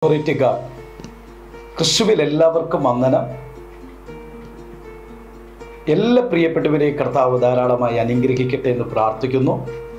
പ്രീറ്റുകാർ ക്രിസ്തുവിൽ എല്ലാവർക്കും വന്ദനം എല്ലാ പ്രിയപ്പെട്ടവരെ കർത്താവ് ധാരാളമായി അനുഗ്രഹിക്കട്ടെ എന്ന് പ്രാർത്ഥിക്കുന്നു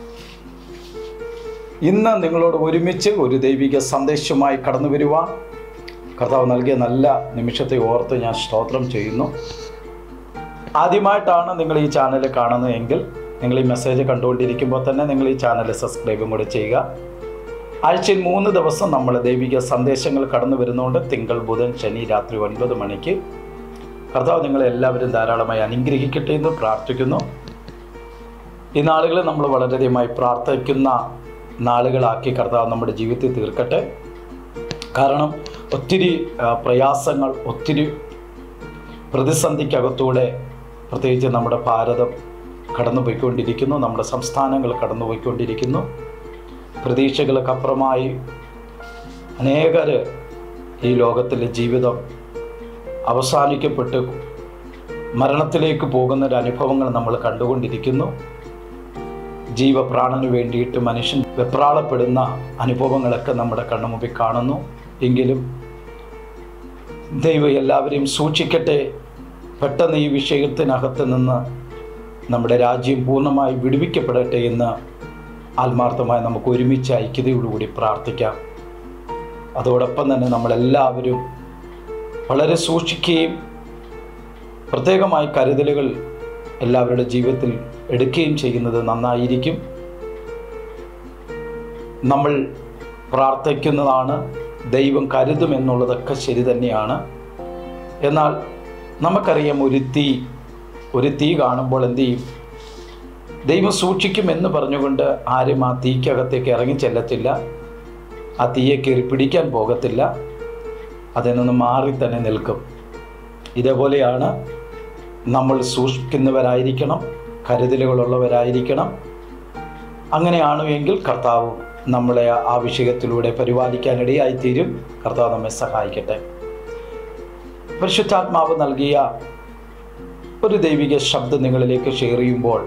ഇന്ന് നിങ്ങളോട് ഒരുമിച്ച് ഒരു ദൈവിക സന്ദേശമായി കടന്നു വരുവാൻ കർത്താവ് നൽകിയ നല്ല നിമിഷത്തെ ഓർത്ത് ഞാൻ സ്തോത്രം ചെയ്യുന്നു ആദ്യമായിട്ടാണ് നിങ്ങൾ ഈ ചാനൽ കാണുന്നതെങ്കിൽ നിങ്ങൾ ഈ മെസ്സേജ് കണ്ടുകൊണ്ടിരിക്കുമ്പോൾ തന്നെ നിങ്ങൾ ഈ ചാനൽ സബ്സ്ക്രൈബും കൂടെ ചെയ്യുക ആഴ്ചയിൽ മൂന്ന് ദിവസം നമ്മൾ ദൈവിക സന്ദേശങ്ങൾ കടന്നു വരുന്നതുകൊണ്ട് തിങ്കൾ ബുധൻ ശനി രാത്രി ഒൻപത് മണിക്ക് കർത്താവ് നിങ്ങളെ എല്ലാവരും ധാരാളമായി അനുഗ്രഹിക്കട്ടെ എന്ന് പ്രാർത്ഥിക്കുന്നു ഈ നാളുകളിൽ നമ്മൾ വളരെയധികമായി പ്രാർത്ഥിക്കുന്ന നാളുകളാക്കി കർത്താവ് നമ്മുടെ ജീവിതത്തിൽ തീർക്കട്ടെ കാരണം ഒത്തിരി ആ, പ്രയാസങ്ങൾ ഒത്തിരി പ്രതിസന്ധിക്കകത്തൂടെ പ്രത്യേകിച്ച് നമ്മുടെ ഭാരതം കടന്നുപോയിക്കൊണ്ടിരിക്കുന്നു നമ്മുടെ സംസ്ഥാനങ്ങൾ കടന്നുപോയിക്കൊണ്ടിരിക്കുന്നു പ്രതീക്ഷകൾക്കപ്പുറമായി അനേകർ ഈ ലോകത്തിലെ ജീവിതം അവസാനിക്കപ്പെട്ട് മരണത്തിലേക്ക് പോകുന്ന ഒരു അനുഭവങ്ങൾ നമ്മൾ കണ്ടുകൊണ്ടിരിക്കുന്നു ജീവപ്രാണന് വേണ്ടിയിട്ട് മനുഷ്യൻ വെപ്രാളപ്പെടുന്ന അനുഭവങ്ങളൊക്കെ നമ്മുടെ കണ്ണുമുമ്പിൽ കാണുന്നു എങ്കിലും ദൈവം എല്ലാവരെയും സൂക്ഷിക്കട്ടെ പെട്ടെന്ന് ഈ വിഷയത്തിനകത്ത് നിന്ന് നമ്മുടെ രാജ്യം പൂർണ്ണമായി വിടുവിക്കപ്പെടട്ടെ എന്ന് ആത്മാർത്ഥമായി നമുക്ക് ഒരുമിച്ച് ഐക്യതയോടുകൂടി പ്രാർത്ഥിക്കാം അതോടൊപ്പം തന്നെ നമ്മളെല്ലാവരും വളരെ സൂക്ഷിക്കുകയും പ്രത്യേകമായി കരുതലുകൾ എല്ലാവരുടെ ജീവിതത്തിൽ എടുക്കുകയും ചെയ്യുന്നത് നന്നായിരിക്കും നമ്മൾ പ്രാർത്ഥിക്കുന്നതാണ് ദൈവം കരുതുമെന്നുള്ളതൊക്കെ ശരി തന്നെയാണ് എന്നാൽ നമുക്കറിയാം ഒരു തീ ഒരു തീ കാണുമ്പോൾ എന്ത് ചെയ്യും ദൈവം സൂക്ഷിക്കുമെന്ന് പറഞ്ഞുകൊണ്ട് ആരും ആ തീക്കകത്തേക്ക് ഇറങ്ങി ചെല്ലത്തില്ല ആ തീയെ കയറി പിടിക്കാൻ പോകത്തില്ല അതിൽ നിന്ന് മാറി തന്നെ നിൽക്കും ഇതേപോലെയാണ് നമ്മൾ സൂക്ഷിക്കുന്നവരായിരിക്കണം കരുതലുകളുള്ളവരായിരിക്കണം അങ്ങനെയാണു എങ്കിൽ കർത്താവ് നമ്മളെ ആ വിഷയത്തിലൂടെ പരിപാലിക്കാനിടയായി തീരും കർത്താവ് നമ്മെ സഹായിക്കട്ടെ പരിശുദ്ധാത്മാവ് നൽകിയ ഒരു ദൈവിക ശബ്ദം നിങ്ങളിലേക്ക് ഷെയർ ചെയ്യുമ്പോൾ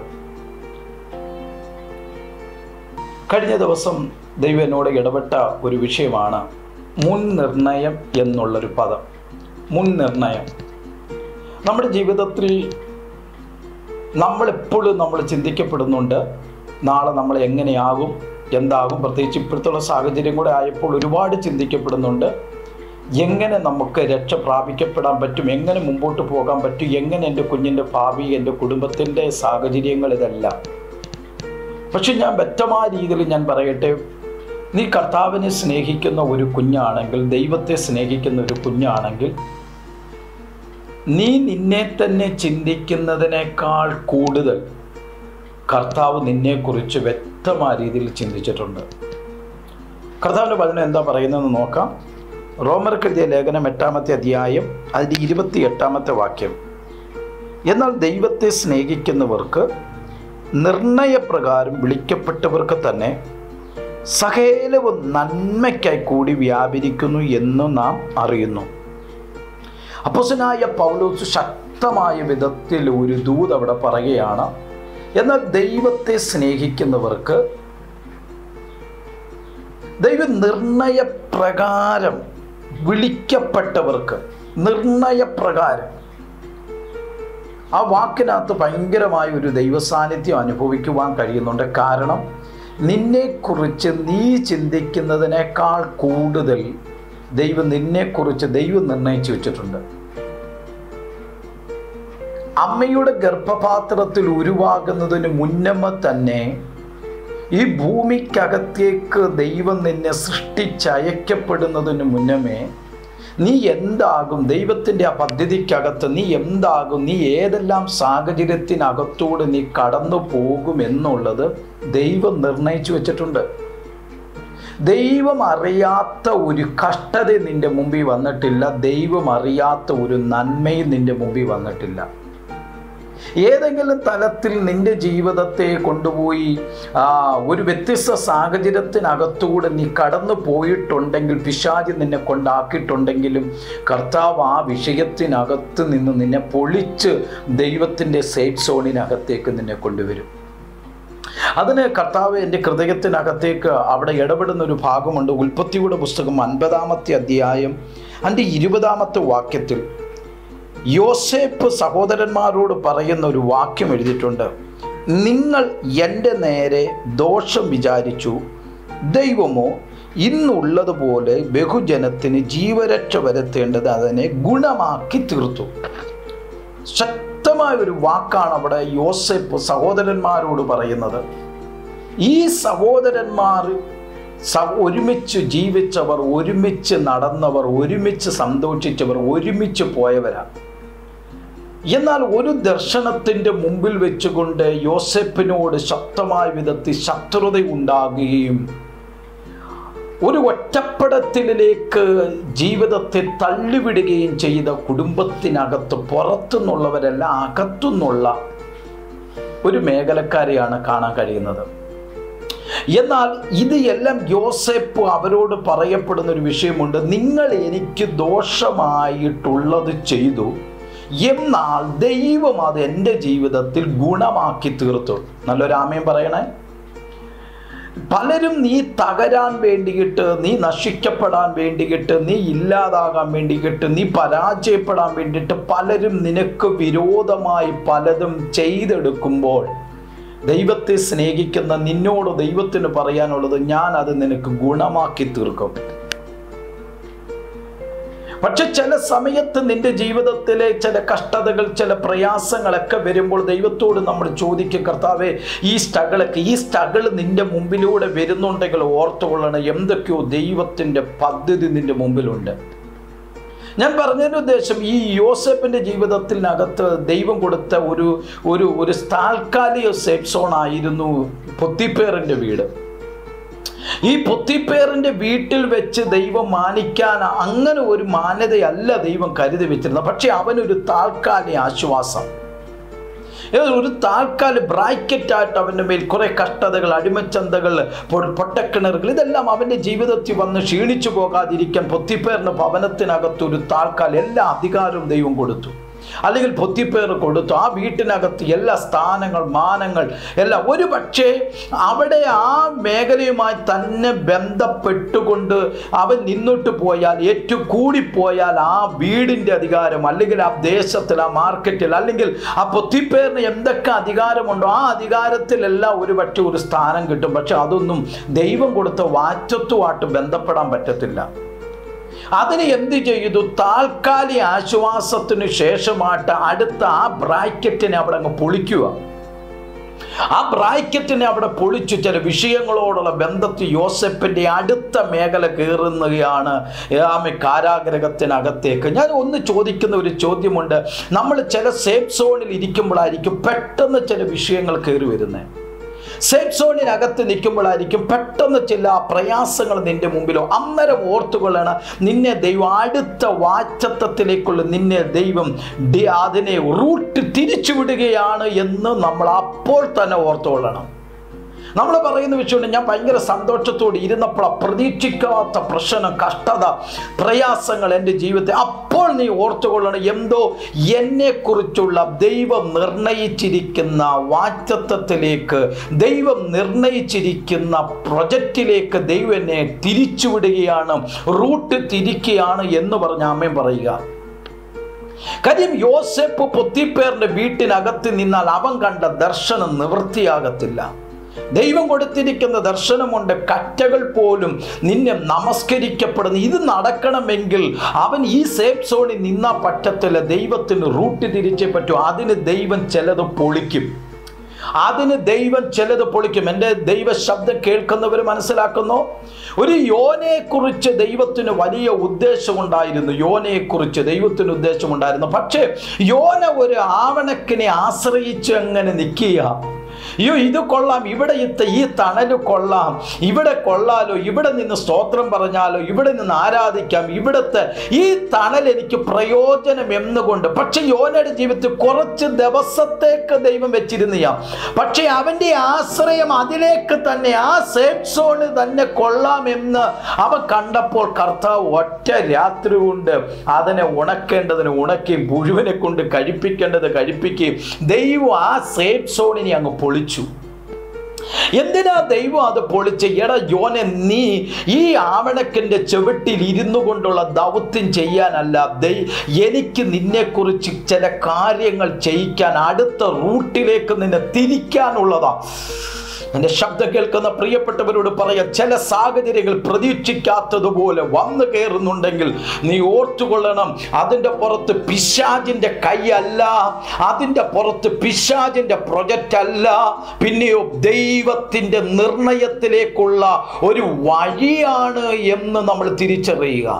കഴിഞ്ഞ ദിവസം ദൈവം എന്നോട് ഇടപെട്ട ഒരു വിഷയമാണ് മുൻനിർണയം എന്നുള്ളൊരു പദം മുൻനിർണയം നമ്മുടെ ജീവിതത്തിൽ നമ്മളെപ്പോഴും നമ്മൾ ചിന്തിക്കപ്പെടുന്നുണ്ട് നാളെ നമ്മൾ എങ്ങനെയാകും എന്താകും പ്രത്യേകിച്ച് ഇപ്പോഴത്തുള്ള സാഹചര്യം കൂടെ ആയപ്പോൾ ഒരുപാട് ചിന്തിക്കപ്പെടുന്നുണ്ട് എങ്ങനെ നമുക്ക് രക്ഷ പ്രാപിക്കപ്പെടാൻ പറ്റും എങ്ങനെ മുമ്പോട്ട് പോകാൻ പറ്റും എങ്ങനെ എൻ്റെ കുഞ്ഞിൻ്റെ ഭാവി എൻ്റെ കുടുംബത്തിൻ്റെ സാഹചര്യങ്ങൾ ഇതെല്ലാം പക്ഷെ ഞാൻ വ്യക്തമായ രീതിയിൽ ഞാൻ പറയട്ടെ നീ കർത്താവിനെ സ്നേഹിക്കുന്ന ഒരു കുഞ്ഞാണെങ്കിൽ ദൈവത്തെ സ്നേഹിക്കുന്ന ഒരു കുഞ്ഞാണെങ്കിൽ നീ നിന്നെ തന്നെ ചിന്തിക്കുന്നതിനേക്കാൾ കൂടുതൽ കർത്താവ് നിന്നെക്കുറിച്ച് വ്യക്തമായ രീതിയിൽ ചിന്തിച്ചിട്ടുണ്ട് കർത്താവിൻ്റെ വചനം എന്താ പറയുന്നതെന്ന് നോക്കാം റോമർക്കെഴുതിയ ലേഖനം എട്ടാമത്തെ അധ്യായം അതിൻ്റെ ഇരുപത്തി എട്ടാമത്തെ വാക്യം എന്നാൽ ദൈവത്തെ സ്നേഹിക്കുന്നവർക്ക് നിർണയപ്രകാരം വിളിക്കപ്പെട്ടവർക്ക് തന്നെ സകലവും നന്മയ്ക്കായി കൂടി വ്യാപരിക്കുന്നു എന്ന് നാം അറിയുന്നു അപ്പോസനായ പൗലോസ് ശക്തമായ വിധത്തിൽ ഒരു ദൂത് അവിടെ പറയുകയാണ് എന്നാൽ ദൈവത്തെ സ്നേഹിക്കുന്നവർക്ക് ദൈവ നിർണയപ്രകാരം വിളിക്കപ്പെട്ടവർക്ക് നിർണയപ്രകാരം ആ വാക്കിനകത്ത് ഭയങ്കരമായ ഒരു ദൈവസാന്നിധ്യം അനുഭവിക്കുവാൻ കഴിയുന്നുണ്ട് കാരണം നിന്നെക്കുറിച്ച് നീ ചിന്തിക്കുന്നതിനേക്കാൾ കൂടുതൽ ദൈവം നിന്നെക്കുറിച്ച് ദൈവം നിർണയിച്ചു വെച്ചിട്ടുണ്ട് അമ്മയുടെ ഗർഭപാത്രത്തിൽ ഉരുവാകുന്നതിന് മുന്നമ തന്നെ ഈ ഭൂമിക്കകത്തേക്ക് ദൈവം നിന്നെ സൃഷ്ടിച്ചയക്കപ്പെടുന്നതിന് മുന്നമേ നീ എന്താകും ദൈവത്തിൻ്റെ ആ പദ്ധതിക്കകത്ത് നീ എന്താകും നീ ഏതെല്ലാം സാഹചര്യത്തിനകത്തൂടെ നീ കടന്നു പോകും എന്നുള്ളത് ദൈവം നിർണയിച്ചു വെച്ചിട്ടുണ്ട് ദൈവം അറിയാത്ത ഒരു കഷ്ടത നിന്റെ മുമ്പിൽ വന്നിട്ടില്ല ദൈവം അറിയാത്ത ഒരു നന്മയും നിന്റെ മുമ്പിൽ വന്നിട്ടില്ല ഏതെങ്കിലും തലത്തിൽ നിന്റെ ജീവിതത്തെ കൊണ്ടുപോയി ആ, ഒരു വ്യത്യസ്ത സാഹചര്യത്തിനകത്തൂടെ നീ കടന്നു പോയിട്ടുണ്ടെങ്കിൽ പിശാചി നിന്നെ കൊണ്ടാക്കിയിട്ടുണ്ടെങ്കിലും കർത്താവ് ആ വിഷയത്തിനകത്ത് നിന്ന് നിന്നെ പൊളിച്ച് ദൈവത്തിൻ്റെ സേഫ് സോണിനകത്തേക്ക് നിന്നെ കൊണ്ടുവരും അതിന് കർത്താവ് എൻ്റെ ഹൃദയത്തിനകത്തേക്ക് അവിടെ ഇടപെടുന്ന ഒരു ഭാഗമുണ്ട് ഉൽപ്പത്തിയുടെ പുസ്തകം അൻപതാമത്തെ അധ്യായം അതിൻ്റെ ഇരുപതാമത്തെ വാക്യത്തിൽ യോസേപ്പ് സഹോദരന്മാരോട് പറയുന്ന ഒരു വാക്യം എഴുതിയിട്ടുണ്ട് നിങ്ങൾ എൻ്റെ നേരെ ദോഷം വിചാരിച്ചു ദൈവമോ ഇന്നുള്ളതുപോലെ ബഹുജനത്തിന് ജീവരക്ഷ വരുത്തേണ്ടത് അതിനെ ഗുണമാക്കി തീർത്തു ശക്തമായ ഒരു വാക്കാണ് അവിടെ യോസെപ്പ് സഹോദരന്മാരോട് പറയുന്നത് ഈ സഹോദരന്മാർ സ ഒരുമിച്ച് ജീവിച്ചവർ ഒരുമിച്ച് നടന്നവർ ഒരുമിച്ച് സന്തോഷിച്ചവർ ഒരുമിച്ച് പോയവരാണ് എന്നാൽ ഒരു ദർശനത്തിൻ്റെ മുമ്പിൽ വെച്ചുകൊണ്ട് യോസെപ്പിനോട് ശക്തമായ വിധത്തിൽ ശത്രുത ഉണ്ടാകുകയും ഒരു ഒറ്റപ്പെടത്തിലേക്ക് ജീവിതത്തെ തള്ളിവിടുകയും ചെയ്ത കുടുംബത്തിനകത്ത് പുറത്തുനിന്നുള്ളവരല്ല അകത്തുനിന്നുള്ള ഒരു മേഖലക്കാരെയാണ് കാണാൻ കഴിയുന്നത് എന്നാൽ ഇത് എല്ലാം യോസെപ്പ് അവരോട് പറയപ്പെടുന്ന ഒരു വിഷയമുണ്ട് നിങ്ങൾ എനിക്ക് ദോഷമായിട്ടുള്ളത് ചെയ്തു എന്നാൽ ദൈവം അത് എൻ്റെ ജീവിതത്തിൽ ഗുണമാക്കി തീർത്തു നല്ലൊരു ആമയം പറയണേ പലരും നീ തകരാൻ വേണ്ടിയിട്ട് നീ നശിക്കപ്പെടാൻ വേണ്ടിയിട്ട് നീ ഇല്ലാതാകാൻ വേണ്ടിയിട്ട് നീ പരാജയപ്പെടാൻ വേണ്ടിയിട്ട് പലരും നിനക്ക് വിരോധമായി പലതും ചെയ്തെടുക്കുമ്പോൾ ദൈവത്തെ സ്നേഹിക്കുന്ന നിന്നോട് ദൈവത്തിന് പറയാനുള്ളത് ഞാൻ അത് നിനക്ക് ഗുണമാക്കി തീർക്കും പക്ഷെ ചില സമയത്ത് നിന്റെ ജീവിതത്തിലെ ചില കഷ്ടതകൾ ചില പ്രയാസങ്ങളൊക്കെ വരുമ്പോൾ ദൈവത്തോട് നമ്മൾ ചോദിക്കും കർത്താവെ ഈ സ്ട്രഗിളൊക്കെ ഈ സ്ട്രഗിൾ നിന്റെ മുമ്പിലൂടെ വരുന്നുണ്ടെങ്കിൽ ഓർത്തുകൊള്ളണം എന്തൊക്കെയോ ദൈവത്തിൻ്റെ പദ്ധതി നിന്റെ മുമ്പിലുണ്ട് ഞാൻ പറഞ്ഞതിൻ്റെ ഉദ്ദേശം ഈ യോസെഫിൻ്റെ ജീവിതത്തിനകത്ത് ദൈവം കൊടുത്ത ഒരു ഒരു ഒരു താൽക്കാലിക സേഫ് സോൺ ആയിരുന്നു പൊത്തിപ്പേറിൻ്റെ വീട് ഈ പൊത്തിപ്പേറിൻ്റെ വീട്ടിൽ വെച്ച് ദൈവം മാനിക്കാൻ അങ്ങനെ ഒരു മാന്യതയല്ല ദൈവം കരുതി വെച്ചിരുന്നത് പക്ഷെ അവനൊരു താൽക്കാലിക ആശ്വാസം ഒരു താൽക്കാല ബ്രാക്കറ്റായിട്ട് അവൻ്റെ മേൽ കുറെ കഷ്ടതകൾ അടിമച്ചന്തകൾ പൊട്ടക്കിണറുകൾ ഇതെല്ലാം അവൻ്റെ ജീവിതത്തിൽ വന്ന് ക്ഷീണിച്ചു പോകാതിരിക്കാൻ പൊത്തിപ്പേറിന് ഭവനത്തിനകത്ത് ഒരു താൽക്കാലം എല്ലാ അധികാരവും ദൈവം കൊടുത്തു അല്ലെങ്കിൽ പൊത്തിപ്പേർ കൊടുത്തു ആ വീട്ടിനകത്ത് എല്ലാ സ്ഥാനങ്ങൾ മാനങ്ങൾ എല്ലാം ഒരു പക്ഷേ അവിടെ ആ മേഖലയുമായി തന്നെ ബന്ധപ്പെട്ടുകൊണ്ട് അവൻ നിന്നോട്ട് പോയാൽ ഏറ്റവും കൂടിപ്പോയാൽ ആ വീടിൻ്റെ അധികാരം അല്ലെങ്കിൽ ആ ദേശത്തിൽ ആ മാർക്കറ്റിൽ അല്ലെങ്കിൽ ആ പൊത്തിപ്പേറിന് എന്തൊക്കെ അധികാരമുണ്ടോ ആ അധികാരത്തിലെല്ലാം ഒരു പക്ഷേ ഒരു സ്ഥാനം കിട്ടും പക്ഷെ അതൊന്നും ദൈവം കൊടുത്ത വാറ്റത്വമായിട്ട് ബന്ധപ്പെടാൻ പറ്റത്തില്ല അതിന് എന്ത് ചെയ്തു താൽക്കാലിക ആശ്വാസത്തിന് ശേഷമായിട്ട് അടുത്ത ആ ബ്രാക്കറ്റിനെ അവിടെ അങ്ങ് പൊളിക്കുക ആ ബ്രാക്കറ്റിനെ അവിടെ പൊളിച്ചു ചില വിഷയങ്ങളോടുള്ള ബന്ധത്തിൽ യോസെപ്പിൻ്റെ അടുത്ത മേഖല കയറുന്നതാണ് ആമ കാരാഗ്രഹത്തിനകത്തേക്ക് ഞാൻ ഒന്ന് ചോദിക്കുന്ന ഒരു ചോദ്യമുണ്ട് നമ്മൾ ചില സേഫ് സോണിൽ ഇരിക്കുമ്പോഴായിരിക്കും പെട്ടെന്ന് ചില വിഷയങ്ങൾ കയറി വരുന്നത് സേഫ് സോണിനകത്ത് നിൽക്കുമ്പോഴായിരിക്കും പെട്ടെന്ന് ചില പ്രയാസങ്ങൾ നിന്റെ മുമ്പിലോ അന്നേരം ഓർത്തുകൊള്ളണം നിന്നെ ദൈവം അടുത്ത വാറ്റത്വത്തിലേക്കുള്ള നിന്നെ ദൈവം അതിനെ റൂട്ട് തിരിച്ചു വിടുകയാണ് എന്ന് നമ്മൾ അപ്പോൾ തന്നെ ഓർത്തുകൊള്ളണം നമ്മൾ പറയുന്ന വിഷയമുണ്ട് ഞാൻ ഭയങ്കര സന്തോഷത്തോടെ ഇരുന്നപ്പോൾ പ്രതീക്ഷിക്കാത്ത പ്രശ്നം കഷ്ടത പ്രയാസങ്ങൾ എൻ്റെ ജീവിതത്തിൽ അപ്പോൾ നീ ഓർത്തുകൊള്ളണം എന്തോ എന്നെക്കുറിച്ചുള്ള ദൈവം നിർണയിച്ചിരിക്കുന്ന വാറ്റത്വത്തിലേക്ക് ദൈവം നിർണയിച്ചിരിക്കുന്ന പ്രൊജക്റ്റിലേക്ക് ദൈവം എന്നെ തിരിച്ചുവിടുകയാണ് റൂട്ട് തിരിക്കുകയാണ് എന്ന് പറഞ്ഞ അമ്മയും പറയുക കാര്യം യോസെപ്പ് പൊത്തിപ്പേറിന്റെ വീട്ടിനകത്ത് നിന്നാൽ അവൻ കണ്ട ദർശനം നിവൃത്തിയാകത്തില്ല ദൈവം കൊടുത്തിരിക്കുന്ന ദർശനമുണ്ട് കറ്റകൾ പോലും നിന്നെ നമസ്കരിക്കപ്പെടുന്നു ഇത് നടക്കണമെങ്കിൽ അവൻ ഈ സേഫ് സോണിൽ നിന്നാ പറ്റത്തില്ല ദൈവത്തിന് റൂട്ട് തിരിച്ചേ പറ്റൂ അതിന് ദൈവം ചിലത് പൊളിക്കും അതിന് ദൈവം ചിലത് പൊളിക്കും എൻ്റെ ദൈവ ശബ്ദം കേൾക്കുന്നവർ മനസ്സിലാക്കുന്നു ഒരു യോനെക്കുറിച്ച് ദൈവത്തിന് വലിയ ഉദ്ദേശമുണ്ടായിരുന്നു യോനെക്കുറിച്ച് ദൈവത്തിന് ഉദ്ദേശമുണ്ടായിരുന്നു പക്ഷേ യോന ഒരു ആവണക്കിനെ ആശ്രയിച്ച് അങ്ങനെ നിൽക്കുക അയ്യോ ഇത് കൊള്ളാം ഇവിടെ ഇത്ത ഈ തണൽ കൊള്ളാം ഇവിടെ കൊള്ളാലോ ഇവിടെ നിന്ന് സ്തോത്രം പറഞ്ഞാലോ ഇവിടെ നിന്ന് ആരാധിക്കാം ഇവിടുത്തെ ഈ തണൽ എനിക്ക് പ്രയോജനം എന്നുകൊണ്ട് പക്ഷെ യോനയുടെ ജീവിതത്തിൽ കുറച്ച് ദിവസത്തേക്ക് ദൈവം വെച്ചിരുന്നയാ പക്ഷെ അവൻ്റെ ആശ്രയം അതിലേക്ക് തന്നെ ആ സേഫ് സോണ് തന്നെ കൊള്ളാമെന്ന് അവൻ കണ്ടപ്പോൾ കർത്താവ് ഒറ്റ രാത്രി കൊണ്ട് അതിനെ ഉണക്കേണ്ടതിന് ഉണക്കുകയും മുഴുവനെ കൊണ്ട് കഴിപ്പിക്കേണ്ടത് കഴിപ്പിക്കുകയും ദൈവം ആ സേഫ് സോണിനെ അങ്ങ് പൊളിച്ചു എന്തിനാ ദൈവം അത് പൊളിച്ച് എടാ യോനെ നീ ഈ ആവണക്കിൻ്റെ ചുവട്ടിൽ ഇരുന്നു കൊണ്ടുള്ള ദൗത്യം ചെയ്യാനല്ല ദൈ എനിക്ക് നിന്നെക്കുറിച്ച് ചില കാര്യങ്ങൾ ചെയ്യിക്കാൻ അടുത്ത റൂട്ടിലേക്ക് നിന്നെ തിരിക്കാനുള്ളതാ എൻ്റെ ശബ്ദം കേൾക്കുന്ന പ്രിയപ്പെട്ടവരോട് പറയാം ചില സാഹചര്യങ്ങൾ പ്രതീക്ഷിക്കാത്തതുപോലെ വന്നു കയറുന്നുണ്ടെങ്കിൽ നീ ഓർത്തുകൊള്ളണം അതിൻ്റെ പുറത്ത് പിശാജിൻ്റെ കൈയല്ല അതിൻ്റെ പുറത്ത് പിശാജിൻ്റെ പ്രൊജക്റ്റ് അല്ല പിന്നെയോ ദൈവത്തിൻ്റെ നിർണയത്തിലേക്കുള്ള ഒരു വഴിയാണ് എന്ന് നമ്മൾ തിരിച്ചറിയുക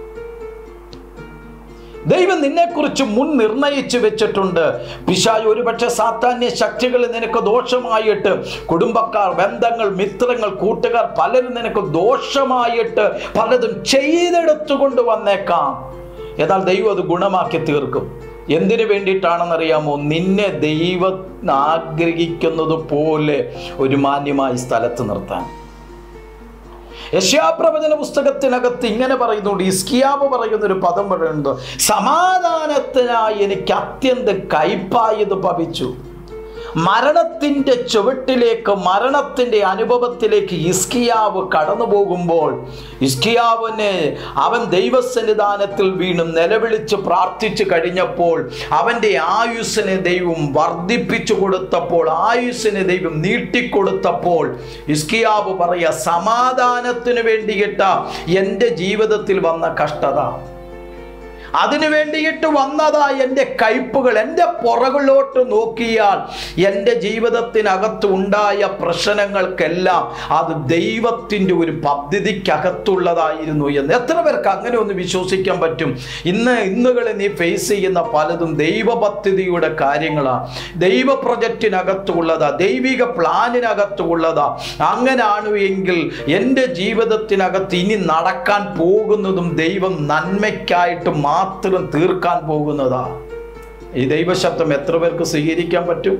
ദൈവം നിന്നെക്കുറിച്ച് മുൻ നിർണയിച്ചു വെച്ചിട്ടുണ്ട് പിശാജ് ഒരുപക്ഷെ സാത്താന്യ ശക്തികൾ നിനക്ക് ദോഷമായിട്ട് കുടുംബക്കാർ ബന്ധങ്ങൾ മിത്രങ്ങൾ കൂട്ടുകാർ പലരും നിനക്ക് ദോഷമായിട്ട് പലതും ചെയ്തെടുത്തുകൊണ്ട് വന്നേക്കാം എന്നാൽ ദൈവം അത് ഗുണമാക്കി തീർക്കും എന്തിനു വേണ്ടിയിട്ടാണെന്നറിയാമോ നിന്നെ ദൈവം ആഗ്രഹിക്കുന്നത് പോലെ ഒരു മാന്യമായ സ്ഥലത്ത് നിർത്താൻ യശ്യാപ്രവചന പുസ്തകത്തിനകത്ത് ഇങ്ങനെ പറയുന്നുണ്ട് ഇസ്കിയാവ് പറയുന്ന ഒരു പദം പറയുന്നത് സമാധാനത്തിനായി എനിക്ക് അത്യന്തം കയ്പായത് ഭവിച്ചു മരണത്തിൻ്റെ ചുവട്ടിലേക്ക് മരണത്തിൻ്റെ അനുഭവത്തിലേക്ക് ഇസ്കിയാവ് കടന്നു പോകുമ്പോൾ ഇസ്കിയാവിന് അവൻ ദൈവസന്നിധാനത്തിൽ വീണും നിലവിളിച്ച് പ്രാർത്ഥിച്ചു കഴിഞ്ഞപ്പോൾ അവൻ്റെ ആയുസ്സിനെ ദൈവം വർദ്ധിപ്പിച്ചു കൊടുത്തപ്പോൾ ആയുസ്സിനെ ദൈവം നീട്ടിക്കൊടുത്തപ്പോൾ ഇസ്കിയാവ് പറയുക സമാധാനത്തിന് വേണ്ടിയിട്ട എൻ്റെ ജീവിതത്തിൽ വന്ന കഷ്ടത അതിനു വേണ്ടിയിട്ട് വന്നതാ എൻ്റെ കയ്പുകൾ എൻ്റെ പുറകിലോട്ട് നോക്കിയാൽ എൻ്റെ ജീവിതത്തിനകത്ത് ഉണ്ടായ പ്രശ്നങ്ങൾക്കെല്ലാം അത് ദൈവത്തിൻ്റെ ഒരു പദ്ധതിക്കകത്തുള്ളതായിരുന്നു എന്ന് എത്ര പേർക്ക് അങ്ങനെ ഒന്ന് വിശ്വസിക്കാൻ പറ്റും ഇന്ന് ഇന്നുകളിൽ നീ ഫേസ് ചെയ്യുന്ന പലതും ദൈവ പദ്ധതിയുടെ കാര്യങ്ങളാണ് ദൈവ പ്രൊജക്റ്റിനകത്തുള്ളതാ ദൈവിക പ്ലാനിനകത്തുള്ളതാ അങ്ങനാണ് എങ്കിൽ എൻ്റെ ജീവിതത്തിനകത്ത് ഇനി നടക്കാൻ പോകുന്നതും ദൈവം നന്മയ്ക്കായിട്ട് മാത്രം തീർക്കാൻ പോകുന്നതാ ഈ ദൈവശബ്ദം എത്ര പേർക്ക് സ്വീകരിക്കാൻ പറ്റും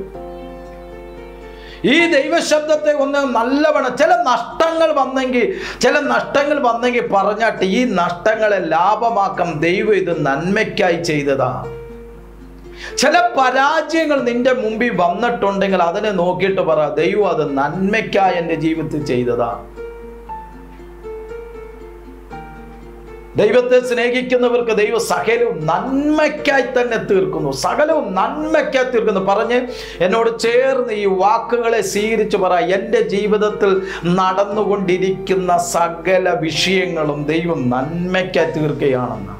ഈ ദൈവശബ്ദത്തെ ഒന്ന് നല്ലവണ്ണം ചില നഷ്ടങ്ങൾ വന്നെങ്കിൽ ചില നഷ്ടങ്ങൾ വന്നെങ്കിൽ പറഞ്ഞാട്ട് ഈ നഷ്ടങ്ങളെ ലാഭമാക്കാം ദൈവം ഇത് നന്മയ്ക്കായി ചെയ്തതാ ചില പരാജയങ്ങൾ നിന്റെ മുമ്പിൽ വന്നിട്ടുണ്ടെങ്കിൽ അതിനെ നോക്കിയിട്ട് പറ ദൈവം അത് നന്മയ്ക്കായി എൻ്റെ ജീവിതത്തിൽ ചെയ്തതാ ദൈവത്തെ സ്നേഹിക്കുന്നവർക്ക് ദൈവം സകലവും നന്മയ്ക്കായി തന്നെ തീർക്കുന്നു സകലവും നന്മയ്ക്കായി തീർക്കുന്നു പറഞ്ഞ് എന്നോട് ചേർന്ന് ഈ വാക്കുകളെ സ്വീകരിച്ച് പറ എൻ്റെ ജീവിതത്തിൽ നടന്നുകൊണ്ടിരിക്കുന്ന സകല വിഷയങ്ങളും ദൈവം നന്മയ്ക്കായി തീർക്കുകയാണെന്ന്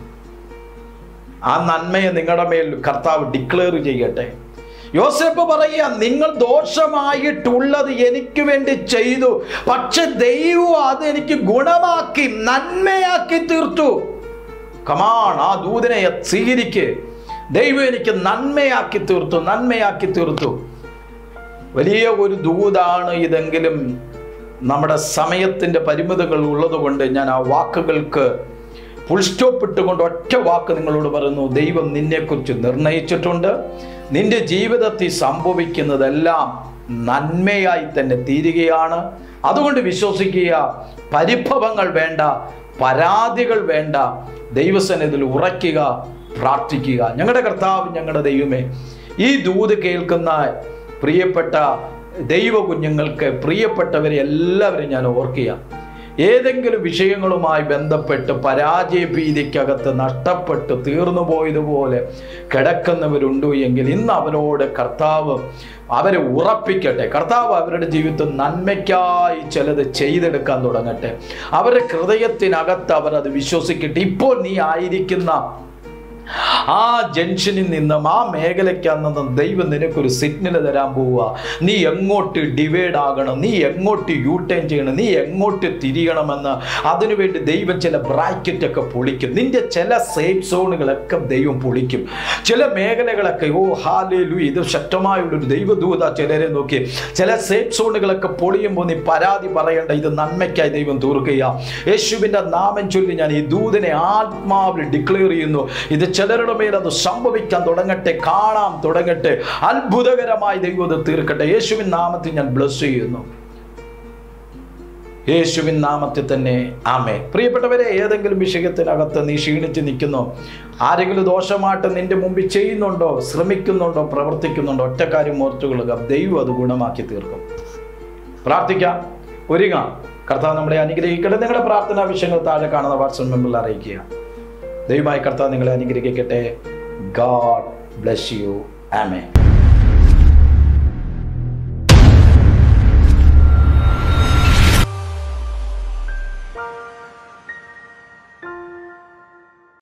ആ നന്മയെ നിങ്ങളുടെ മേൽ കർത്താവ് ഡിക്ലെയർ ചെയ്യട്ടെ യോസെഫ് പറയുക നിങ്ങൾ ദോഷമായിട്ടുള്ളത് എനിക്ക് വേണ്ടി ചെയ്തു പക്ഷെ ദൈവം അത് എനിക്ക് ഗുണമാക്കി നന്മയാക്കി തീർത്തു കമാൺ ആ ദൂതനെ സ്വീകരിക്ക് ദൈവം എനിക്ക് നന്മയാക്കി തീർത്തു നന്മയാക്കി തീർത്തു വലിയ ഒരു ദൂതാണ് ഇതെങ്കിലും നമ്മുടെ സമയത്തിൻ്റെ പരിമിതികൾ ഉള്ളതുകൊണ്ട് ഞാൻ ആ വാക്കുകൾക്ക് ഫുൾ സ്റ്റോപ്പ് ഇട്ടുകൊണ്ട് ഒറ്റ വാക്ക് നിങ്ങളോട് പറയുന്നു ദൈവം നിന്നെക്കുറിച്ച് നിർണയിച്ചിട്ടുണ്ട് നിന്റെ ജീവിതത്തിൽ സംഭവിക്കുന്നതെല്ലാം നന്മയായി തന്നെ തീരുകയാണ് അതുകൊണ്ട് വിശ്വസിക്കുക പരിഭവങ്ങൾ വേണ്ട പരാതികൾ വേണ്ട ദൈവസന്നിധിയിൽ ഉറയ്ക്കുക പ്രാർത്ഥിക്കുക ഞങ്ങളുടെ കർത്താവ് ഞങ്ങളുടെ ദൈവമേ ഈ ദൂത് കേൾക്കുന്ന പ്രിയപ്പെട്ട ദൈവ കുഞ്ഞുങ്ങൾക്ക് പ്രിയപ്പെട്ടവരെ എല്ലാവരും ഞാൻ ഓർക്കുക ഏതെങ്കിലും വിഷയങ്ങളുമായി ബന്ധപ്പെട്ട് പരാജയ ഭീതിക്കകത്ത് നഷ്ടപ്പെട്ട് തീർന്നു പോയതുപോലെ കിടക്കുന്നവരുണ്ടോ എങ്കിൽ ഇന്ന് അവരോട് കർത്താവ് അവരെ ഉറപ്പിക്കട്ടെ കർത്താവ് അവരുടെ ജീവിതത്തിൽ നന്മയ്ക്കായി ചിലത് ചെയ്തെടുക്കാൻ തുടങ്ങട്ടെ അവരുടെ ഹൃദയത്തിനകത്ത് അവർ അത് വിശ്വസിക്കട്ടെ ഇപ്പോൾ നീ ആയിരിക്കുന്ന ആ ജംഗ്ഷനിൽ നിന്നും ആ മേഖലയ്ക്ക് നിന്നും ദൈവം നിനക്കൊരു സിഗ്നൽ തരാൻ പോവുക നീ എങ്ങോട്ട് ഡിവൈഡ് ആകണം നീ എങ്ങോട്ട് യൂ ടേൺ ചെയ്യണം നീ എങ്ങോട്ട് തിരിയണമെന്ന് അതിനുവേണ്ടി ദൈവം ചില ബ്രാക്കറ്റ് ഒക്കെ പൊളിക്കും നിന്റെ ചില സേഫ് സോണുകളൊക്കെ ദൈവം പൊളിക്കും ചില മേഖലകളൊക്കെ ഓ ഹാലേലു ഇത് ശക്തമായുള്ളൊരു ദൈവദൂത ചിലരെ നോക്കി ചില സേഫ് സോണുകളൊക്കെ പൊളിയുമ്പോൾ നീ പരാതി പറയേണ്ട ഇത് നന്മയ്ക്കായി ദൈവം തീർക്കുക യേശുവിൻ്റെ നാമം ചൊല്ലി ഞാൻ ഈ ദൂതനെ ആത്മാവിൽ ഡിക്ലെയർ ചെയ്യുന്നു ഇത് ചിലരുടെ മേൽ അത് സംഭവിക്കാൻ തുടങ്ങട്ടെ കാണാൻ തുടങ്ങട്ടെ അത്ഭുതകരമായി ദൈവം അത് തീർക്കട്ടെ യേശുവിൻ നാമത്തിൽ ഞാൻ ബ്ലസ് ചെയ്യുന്നു യേശുവിൻ നാമത്തിൽ തന്നെ ആമേ പ്രിയപ്പെട്ടവരെ ഏതെങ്കിലും വിഷയത്തിനകത്ത് നീ ക്ഷീണിച്ച് നിൽക്കുന്നോ ആരെങ്കിലും ദോഷമായിട്ട് നിന്റെ മുമ്പിൽ ചെയ്യുന്നുണ്ടോ ശ്രമിക്കുന്നുണ്ടോ പ്രവർത്തിക്കുന്നുണ്ടോ ഒറ്റ കാര്യം ഓർത്തുകൊള്ളുക ദൈവം അത് ഗുണമാക്കി തീർക്കും പ്രാർത്ഥിക്കാം ഒരുങ്ങാം കർത്താവ് നമ്മളെ അനുഗ്രഹിക്കട്ടെ നിങ്ങളുടെ പ്രാർത്ഥനാ വിഷയങ്ങൾ താഴെ കാണുന്ന വാട്സപ്പ് മെമ്പറിൽ അറിയിക്കുക ദയവായി കർത്താവ് നിങ്ങളെ അനുഗ്രഹിക്കട്ടെ ഗാഡ് ബ്ലസ് യു ആമേ